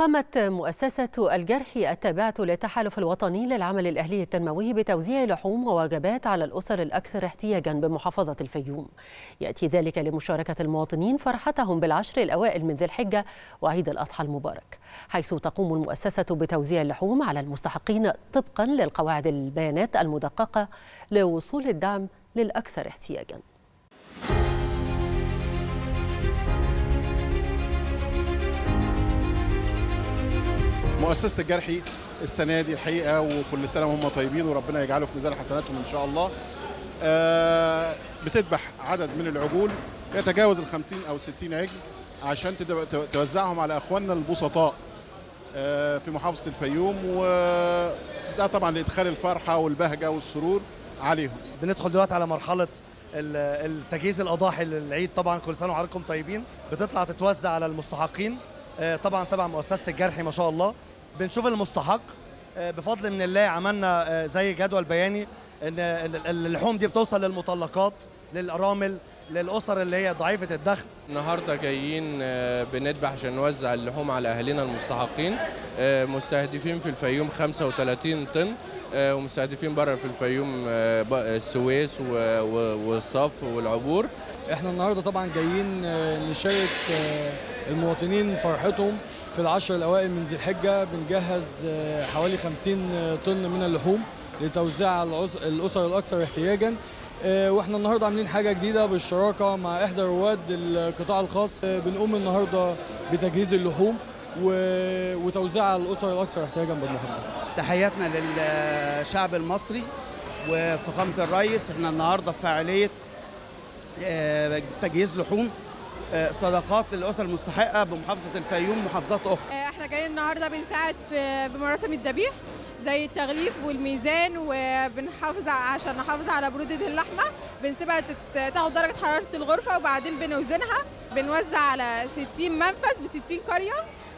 قامت مؤسسة الجرح التابعة للتحالف الوطني للعمل الأهلي التنموي بتوزيع لحوم ووجبات على الأسر الأكثر احتياجا بمحافظة الفيوم يأتي ذلك لمشاركة المواطنين فرحتهم بالعشر الأوائل من ذي الحجة وعيد الأضحى المبارك حيث تقوم المؤسسة بتوزيع اللحوم على المستحقين طبقا للقواعد البيانات المدققة لوصول الدعم للأكثر احتياجاً مؤسسه الجرحي السنه دي الحقيقه وكل سنه وهم طيبين وربنا يجعله في ميزان حسناتهم ان شاء الله آه بتذبح عدد من العجول يتجاوز ال 50 او 60 عجل عشان توزعهم على اخواننا البسطاء آه في محافظه الفيوم وده طبعا لادخال الفرحه والبهجه والسرور عليهم بندخل دلوقتي على مرحله التجهيز الاضاحي للعيد طبعا كل سنه وحضراتكم طيبين بتطلع تتوزع على المستحقين طبعا طبعا مؤسسه الجرحي ما شاء الله بنشوف المستحق بفضل من الله عملنا زي جدول بياني ان اللحوم دي بتوصل للمطلقات للارامل للاسر اللي هي ضعيفه الدخل النهارده جايين بنذبح عشان نوزع اللحوم على اهالينا المستحقين مستهدفين في الفيوم 35 طن ومستهدفين بره في الفيوم السويس والصف والعبور احنا النهارده طبعا جايين نشارك المواطنين فرحتهم في العشر الاوائل من ذي الحجه بنجهز حوالي 50 طن من اللحوم لتوزيع على الاسر الاكثر احتياجا واحنا النهارده عاملين حاجه جديده بالشراكه مع احدى رواد القطاع الخاص بنقوم النهارده بتجهيز اللحوم وتوزيعها على الاسر الاكثر احتياجا بالمحافظه. تحياتنا للشعب المصري وفخامه الرئيس احنا النهارده في فعاليه تجهيز لحوم صدقات للاسر المستحقه بمحافظه الفيوم ومحافظات اخرى. احنا جايين النهارده بنساعد في بمراسم الذبيح زي التغليف والميزان وبنحافظ عشان نحافظ على بروده اللحمه بنسيبها تاخد درجه حراره الغرفه وبعدين بنوزنها بنوزع على 60 منفذ ب 60 قريه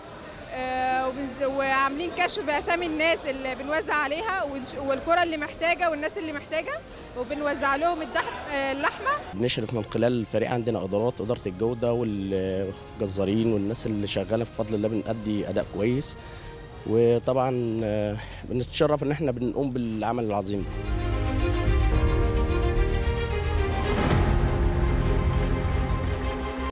وعاملين كشف باسامي الناس اللي بنوزع عليها والقرى اللي محتاجه والناس اللي محتاجه وبنوزع لهم اللحمه بنشرف من خلال الفريق عندنا ادارات اداره الجوده والجزارين والناس اللي شغاله بفضل الله بنأدي اداء كويس وطبعا بنتشرف ان احنا بنقوم بالعمل العظيم ده